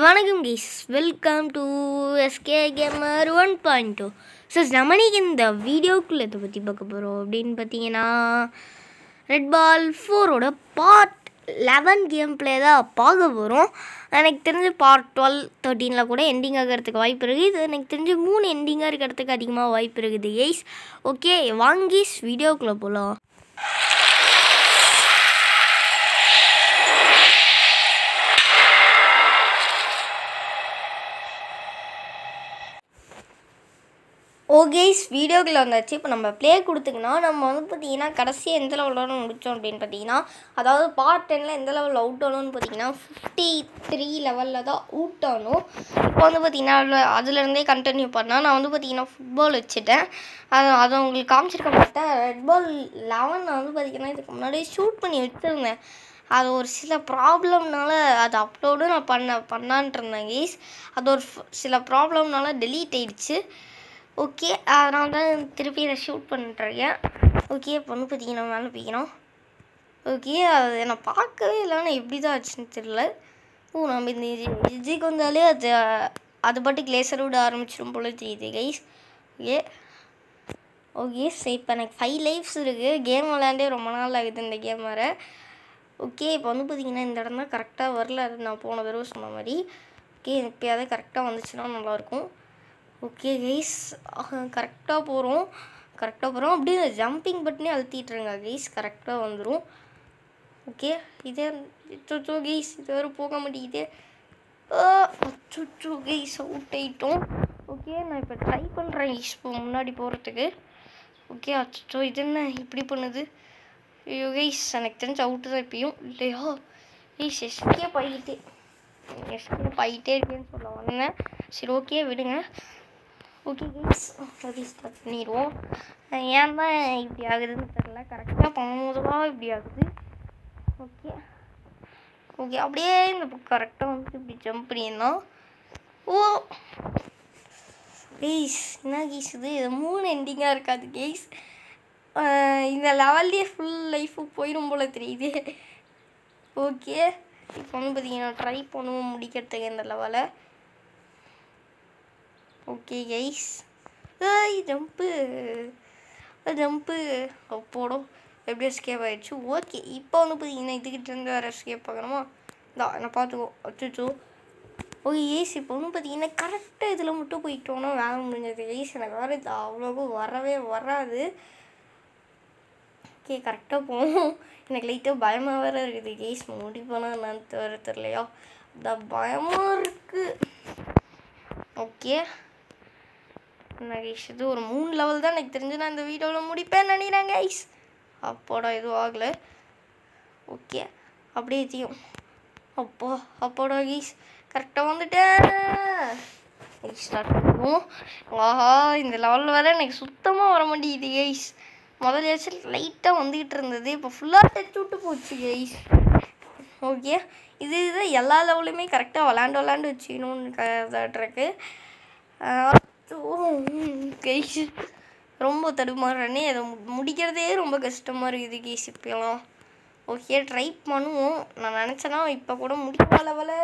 வணக்கம் guys welcome to SK gamer one point two so நம்மனிக்கு இந்த வீடியோக்குள்ளே இதை பற்றி பார்க்க போகிறோம் அப்படின்னு பார்த்தீங்கன்னா ரெட் பால் ஃபோரோட பார்ட் லெவன் கேம் பிளே தான் பார்க்க போகிறோம் எனக்கு தெரிஞ்சு பார்ட் டுவெல் தேர்ட்டீனில் கூட எண்டிங் ஆகிறதுக்கு வாய்ப்பு இருக்குது இது எனக்கு தெரிஞ்சு மூணு எண்டிங்காக இருக்கிறதுக்கு அதிகமாக வாய்ப்பு இருக்குது கைஸ் ஓகே வாங்கிஸ் வீடியோக்குள்ளே போகலாம் ஓகேஸ் வீடியோக்குள்ள வந்தாச்சு இப்போ நம்ம ப்ளே கொடுத்துக்கினா நம்ம வந்து பார்த்தீங்கன்னா கடைசியாக எந்த லெவலோட முடித்தோம் அப்படின்னு பார்த்தீங்கன்னா அதாவது பார்ட் டென்னில் எந்த லெவலில் அவுட் ஆனோன்னு பார்த்தீங்கன்னா ஃபிஃப்டி த்ரீ லெவலில் தான் அவுட் ஆனோம் இப்போ வந்து பார்த்தீங்கன்னா அதில் அதுலேருந்தே கண்டினியூ பண்ணால் நான் வந்து பார்த்தீங்கன்னா ஃபுட்பால் வச்சுட்டேன் அது அதை உங்களுக்கு காமிச்சிருக்க மாட்டேன் ரெட் பால் லெவன் நான் வந்து பார்த்தீங்கன்னா இதுக்கு முன்னாடியே ஷூட் பண்ணி வச்சுருந்தேன் அது ஒரு சில ப்ராப்ளம்னால அது அப்லோடும் நான் பண்ண பண்ணான்ட்டு இருந்தேன் கேஸ் அது ஒரு ஃப- சில ப்ராப்ளம்னால டெலீட் ஆயிடுச்சு ஓகே அதனால தான் திருப்பி இதை ஷூட் பண்ணிட்டுருக்கேன் ஓகே இப்போ வந்து பார்த்தீங்கன்னா மேலே போய்க்கணும் ஓகே அது நான் பார்க்கவே இல்லை ஆனால் எப்படி தான் ஆச்சுன்னு தெரில ஓ நம்ம இந்த விஜய்க்கு வந்தாலே அது அது பாட்டுக்கு லேசர் விட ஆரம்பிச்சிடும் போல தெரியுது கைஸ் ஓகே ஓகே சரி இப்போ எனக்கு ஃபைவ் லைஃப்ஸ் இருக்குது கேம் விளையாண்டே ரொம்ப நாள் ஆகுது இந்த கேம் வேறு ஓகே இப்போ வந்து பார்த்தீங்கன்னா இந்த இடம் தான் கரெக்டாக வரல அது நான் போன தடவை சொன்ன மாதிரி ஓகே எப்பயாவது கரெக்டாக வந்துச்சுன்னா நல்லாயிருக்கும் ஓகே கைஸ் கரெக்டாக போகிறோம் கரெக்டாக போகிறோம் அப்படியே ஜம்பிங் பட்டனே அழுத்திட்டுருங்க கைஸ் கரெக்டாக வந்துடும் ஓகே இதே அச்சோ கைஸ் இது வேறு போக மாட்டேங்குது அச்சோ கைஸ் அவுட் ஆயிட்டோம் ஓகே நான் இப்போ ட்ரை பண்ணுறேன் கைஸ் இப்போ முன்னாடி போகிறதுக்கு ஓகே அச்சோ இது என்ன இப்படி பண்ணுது ஐயோ கைஸ் எனக்கு தெரிஞ்ச அவுட்டு தான் இப்பயும் இல்லையா கைஸ் எஸ்கேப் ஆகிட்டே எஸ்கேப் ஆகிட்டே இருக்கேன்னு சொல்ல வந்தேன் சரி ஓகே விடுங்க ஓகே கைஸ் அது ஸ்டார்ட் பண்ணிடுவோம் ஏன் தான் இப்படி ஆகுதுன்னு தெரில கரெக்டாக பண்ணும்போதுலாம் இப்படி ஆகுது ஓகே ஓகே அப்படியே இந்த கரெக்டாக வந்து இப்படி ஜம்ப் பண்ணியிருந்தோம் ஓ கெய்ஸ் என்ன கெய்ஸ் இது இது மூணு எண்டிங்காக இருக்காது கெய்ஸ் இந்த லெவல்லே ஃபுல் லைஃபு போயிடும் போல தெரியுது ஓகே இப்போ வந்து பார்த்தீங்கன்னா ட்ரை பண்ணுவோம் முடிக்கிறதுக்கு இந்த லெவலை ஓகே கைஸ் ஏய் ஜம்ப்பு ஜம்ப்பு அப்போடும் எப்படி எஸ்கேப் ஆயிடுச்சு ஓகே இப்போ வந்து பார்த்தீங்கன்னா இதுக்கிட்ட இருந்து வேறு எஸ்கேப் ஆகணுமா இந்தா நான் பார்த்துக்கோ அச்சோ ஓகே ஏஸ் இப்போ வந்து பார்த்தீங்கன்னா கரெக்டாக இதில் மட்டும் போயிட்டோன்னா வேலை முடிஞ்சது ஏஸ் எனக்கு வேறு இது அவ்வளோக்கும் வரவே வராது ஓகே கரெக்டாக போகும் எனக்கு லைட்டாக பயமாக வேறு இருக்குது கேஸ் முடிப்போனா என்னன்னு வேறு தெரியலையா இந்த பயமாக இருக்குது ஓகே நான் கைஸ் இது ஒரு மூணு லெவல் தான் எனக்கு தெரிஞ்சு நான் இந்த வீடியோவில் முடிப்பேன் நினைக்கிறேன் கைஸ் அப்போடா எதுவும் ஆகலை ஓகே அப்படியே தீயும் அப்போ அப்போடா கைஸ் கரெக்டாக வந்துட்டேன் ஸ்டார்ட் பண்ணுவோம் ஆஹா இந்த லெவலில் வேறு எனக்கு சுத்தமாக வர மாட்டேங்குது கைஸ் முதலையாச்சும் லைட்டாக வந்துக்கிட்டு இருந்தது இப்போ ஃபுல்லாக டச் விட்டு போச்சு கைஸ் ஓகே இது இது எல்லா லெவலுமே கரெக்டாக விளாண்டு விளாண்டு வச்சுக்கணும்னு கதாட்ருக்கு கைஸ் ரொம்ப தடுமாறுறேனே அதை மு- முடிக்கிறதே ரொம்ப கஷ்டமாக இருக்குது கேஸ் இப்போலாம் ஓகே ட்ரை பண்ணுவோம் நான் நினச்சேன்னா இப்போ கூட முடிக்கிற லெவல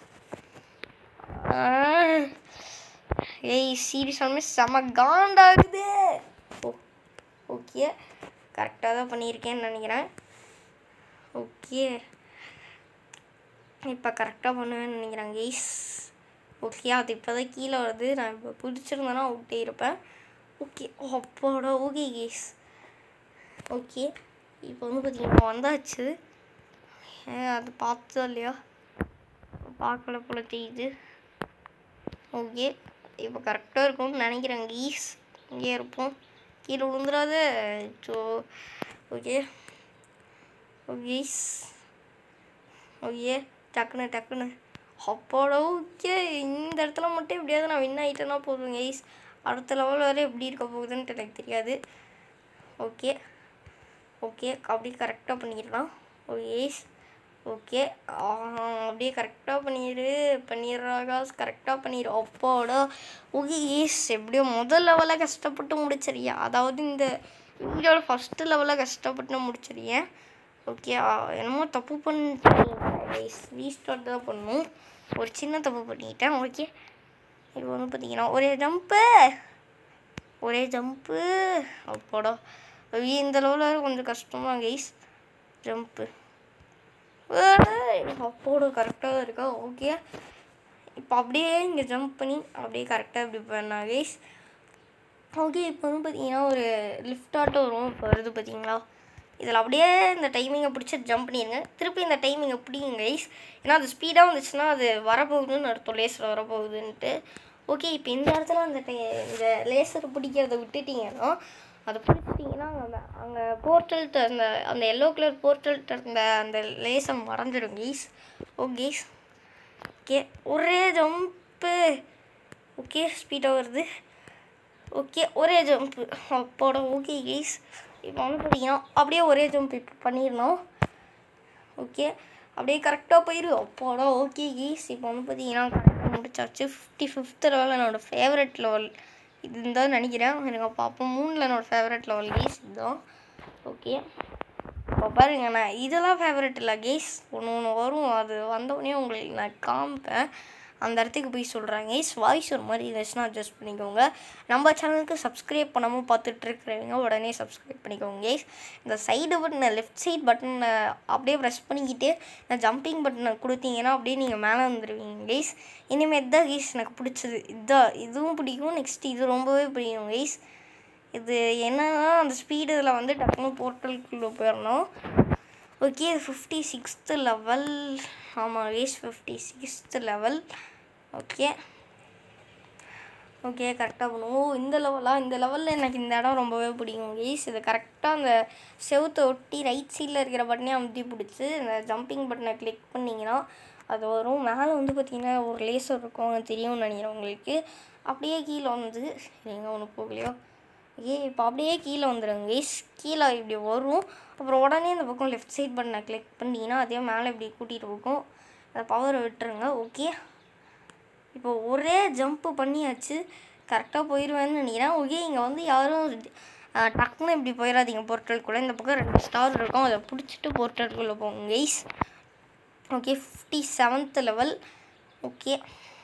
ஏய் சீரியஸாலுமே செம காண்டாகுது ஓ ஓகே கரெக்டாக தான் பண்ணியிருக்கேன்னு நினைக்கிறேன் ஓகே இப்போ கரெக்டாக பண்ணுவேன்னு நினைக்கிறேன் கெய்ஸ் ஓகே அது இப்போ தான் கீழே வருது நான் இப்போ பிடிச்சிருந்தேன்னா அவுட்டே இருப்பேன் ஓகே அப்பாடா ஓகே கெய்ஸ் ஓகே இப்போ வந்து பார்த்தீங்கன்னா வந்தாச்சு ஏன் அது பார்த்ததா இல்லையா பார்க்கல போல தெரியுது ஓகே இப்போ கரெக்டாக இருக்கும்னு நினைக்கிறேன் கீஸ் இங்கே இருப்போம் கீழே விழுந்துடாத ஸோ ஓகே ஓகேஸ் ஓகே டக்குன்னு டக்குன்னு அப்போட ஓகே இந்த இடத்துல மட்டும் எப்படியாவது நான் வின் ஆகிட்டேன்னா போதும் கைஸ் அடுத்த லெவல் வரை எப்படி இருக்க போகுதுன்ட்டு எனக்கு தெரியாது ஓகே ஓகே அப்படியே கரெக்டாக பண்ணிடலாம் ஓகேஸ் ஓகே அப்படியே கரெக்டாக பண்ணிடு பண்ணிடுறாங்க கரெக்டாக பண்ணிடு அப்போடா ஓகே ஏஸ் எப்படியோ முதல் லெவலில் கஷ்டப்பட்டு முடிச்சிருக்கேன் அதாவது இந்த வீடியோவில் ஃபஸ்ட்டு லெவலில் கஷ்டப்பட்டு முடிச்சிருக்கேன் ஓகே என்னமோ தப்பு பண்ணிட்டு கைஸ் ரீஸ்டார்ட் தான் பண்ணணும் ஒரு சின்ன தப்பு பண்ணிக்கிட்டேன் ஓகே இப்போ வந்து பார்த்தீங்கன்னா ஒரே ஜம்ப்பு ஒரே ஜம்ப்பு அப்போடா ஐயோ இந்த லெவலில் கொஞ்சம் கஷ்டமாக கைஸ் ஜம்ப்பு அப்போட கரெக்டாக இருக்கா ஓகே இப்போ அப்படியே இங்கே ஜம்ப் பண்ணி அப்படியே கரெக்டாக இப்படி பண்ணா கைஸ் ஓகே இப்போ வந்து பார்த்தீங்கன்னா ஒரு லிஃப்ட் ஆட்டோ வரும் இப்போ வருது பார்த்தீங்களா இதில் அப்படியே இந்த டைமிங்கை பிடிச்சி ஜம்ப் பண்ணிடுங்க திருப்பி இந்த டைமிங்கை பிடிங்க கைஸ் ஏன்னா அது ஸ்பீடாக வந்துச்சுன்னா அது வரப்போகுதுன்னு அர்த்தம் லேசர் வரப்போகுதுன்ட்டு ஓகே இப்போ இந்த இடத்துல அந்த டை இந்த லேசர் பிடிக்கிறத விட்டுட்டிங்கன்னா அதை பிடிச்சிட்டிங்கன்னா அங்கே அங்கே போர்ட்டல் அந்த அந்த எல்லோ கலர் போர்ட்டல் இருந்த அந்த லேசர் மறைஞ்சிடும் கைஸ் ஓ கைஸ் ஓகே ஒரே ஜம்ப்பு ஓகே ஸ்பீடாக வருது ஓகே ஒரே ஜம்ப்பு அப்போட ஓகே கைஸ் இப்போ வந்து பார்த்தீங்கன்னா அப்படியே ஒரே ஜம்ப் இப்போ பண்ணிடணும் ஓகே அப்படியே கரெக்டாக போயிரு அப்போடா ஓகே கைஸ் இப்போ வந்து பார்த்தீங்கன்னா கரெக்டாக முடிச்சாச்சு ஃபிஃப்டி ஃபிஃப்த் லெவல் என்னோடய ஃபேவரட் லெவல் இது தான் நினைக்கிறேன் எனக்கு பார்ப்போம் மூணில் என்னோடய ஃபேவரட் லெவல் கைஸ் இதுதான் ஓகே இப்போ பாருங்க நான் இதெல்லாம் ஃபேவரட் இல்லை கேஸ் ஒன்று ஒன்று வரும் அது வந்தோடனே உங்களுக்கு நான் காமிப்பேன் அந்த இடத்துக்கு போய் சொல்கிறேன் கேஸ் வாய்ஸ் ஒரு மாதிரி இருந்துச்சுன்னா அட்ஜஸ்ட் பண்ணிக்கோங்க நம்ம சேனலுக்கு சப்ஸ்கிரைப் பண்ணாமல் பார்த்துட்டு இருக்கிறவங்க உடனே சப்ஸ்கிரைப் பண்ணிக்கோங்க கேஸ் இந்த சைடு பட்டனை லெஃப்ட் சைட் பட்டனை அப்படியே ப்ரெஸ் பண்ணிக்கிட்டு இந்த ஜம்பிங் பட்டனை கொடுத்தீங்கன்னா அப்படியே நீங்கள் மேலே வந்துடுவீங்க கேஸ் இனிமேல் தான் கேஸ் எனக்கு பிடிச்சது இதுதான் இதுவும் பிடிக்கும் நெக்ஸ்ட் இது ரொம்பவே பிடிக்கும் கேஸ் இது என்னன்னா அந்த ஸ்பீடு இதில் வந்து டக்குனு போர்ட்டலுக்குள்ளே போயிடணும் ஓகே இது ஃபிஃப்டி சிக்ஸ்த்து லெவல் ஆமாம் வேஸ் fifty sixth level okay okay கரெக்டாக பண்ணுவோம் இந்த லெவலாக இந்த லெவலில் எனக்கு இந்த இடம் ரொம்பவே பிடிக்கும் கேஸ் இது கரெக்டாக அந்த செவுத்தை ஒட்டி ரைட் சைடில் இருக்கிற பட்டனே அமுத்தி பிடிச்சி இந்த ஜம்பிங் பட்டனை கிளிக் பண்ணிங்கன்னா அது வரும் மேலே வந்து பார்த்திங்கன்னா ஒரு லேசர் இருக்கும் அது தெரியும்னு நினைக்கிறேன் உங்களுக்கு அப்படியே கீழே வந்து எங்கே ஒன்று போகலையோ ஓகே இப்போ அப்படியே கீழே வந்துடுங்க கேஸ் கீழே இப்படி வரும் அப்புறம் உடனே இந்த பக்கம் லெஃப்ட் சைட் பட்டனை கிளிக் பண்ணிங்கன்னா அதே மேலே இப்படி கூட்டிகிட்டு போகும் அந்த பவரை விட்டுருங்க ஓகே இப்போ ஒரே ஜம்ப்பு பண்ணியாச்சு கரெக்டாக போயிடுவேன்னு நினைக்கிறேன் ஓகே இங்கே வந்து யாரும் அஹ், டக்குன்னு இப்படி போயிடாதீங்க போர்ட்டலுக்குள்ளே இந்த பக்கம் ரெண்டு ஸ்டார் இருக்கும் அதை பிடிச்சிட்டு போர்ட்டலுக்குள்ளே போங்க guys okay fifty seventh level okay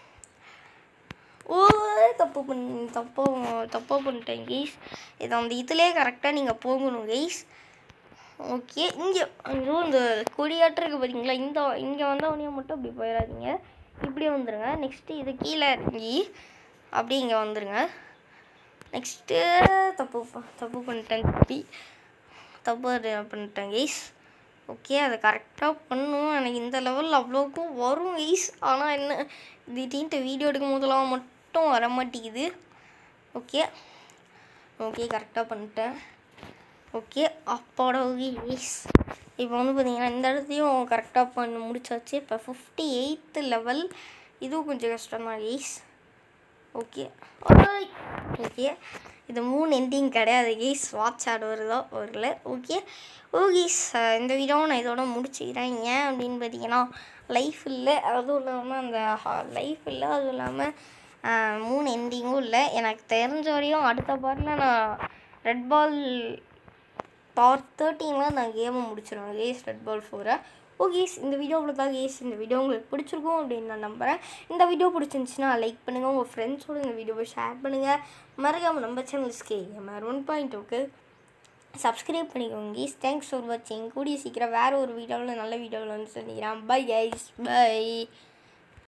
oh தப்பு பண்ண தப்பு தப்பாக பண்ணிட்டேன் கைஸ் இது அந்த இதுலேயே கரெக்டாக நீங்கள் போகணும் கைஸ் ஓகே இங்கே ஐயோ இந்த கொடியாட்டம் இருக்குது பார்த்தீங்களா இந்த இங்கே வந்தவனையும் மட்டும் அப்படி போயிடாதீங்க இப்படி வந்துடுங்க நெக்ஸ்ட்டு இது கீழே இறங்கி அப்படியே இங்கே வந்துடுங்க நெக்ஸ்ட்டு தப்பு ப- தப்பு பண்ணிட்டேன் தப்பி தப்பு அது பண்ணிட்டேன் கைஸ் ஓகே அதை கரெக்டாக பண்ணும் எனக்கு இந்த லெவலில் அவ்வளோக்கும் வரும் கைஸ் ஆனால் என்ன திடீர்னு வீடியோ எடுக்கும் போதெல்லாம் மட்டும் வர மாட்டேங்குது ஓகே ஓகே கரெக்டாக பண்ணிட்டேன் ஓகே அப்போட கைஸ் இப்போ வந்து பார்த்தீங்கன்னா இந்த இடத்தையும் கரெக்டாக பண்ணி முடிச்சாச்சு இப்போ ஃபிஃப்டி எயித்து லெவல் இதுவும் கொஞ்சம் கஷ்டம் தான் கைஸ் ஓகே ஓகே இது மூணு எண்டிங் கிடையாது கீஸ் வாட்ச் ஆட் வருதோ வரல ஓகே ஓகேஸ் இந்த வீடியோ நான் இதோட முடிச்சுக்கிறேன் ஏன் அப்படின்னு பார்த்தீங்கன்னா லைஃப் இல்லை அதுவும் இல்லாமல் அந்த லைஃப் இல்லை அதுவும் இல்லாமல் மூணு எண்டிங்கும் இல்லை எனக்கு தெரிஞ்ச வரையும் அடுத்த பாட்டில் நான் ரெட் பால் பார்ட் தேர்ட்டீனில் நான் கேமை முடிச்சிடுவேன் கேஸ் ரெட் பால் ஃபோரை ஓகே இந்த வீடியோ தான் கேஸ் இந்த வீடியோ உங்களுக்கு பிடிச்சிருக்கும் அப்படின்னு நான் நம்புகிறேன் இந்த வீடியோ பிடிச்சிருந்துச்சுன்னா லைக் பண்ணுங்கள் உங்கள் ஃப்ரெண்ட்ஸோட இந்த வீடியோவை ஷேர் பண்ணுங்கள் மறக்காமல் நம்ம சேனல்ஸ்க்கு MR one point okay subscribe பண்ணிக்கோங்க கேஸ் தேங்க்ஸ் ஃபார் வாட்சிங் கூடிய சீக்கிரம் வேறு ஒரு வீடியோவில் நல்ல வீடியோவில் வந்து சந்திக்கிறேன் பை கைஸ் பை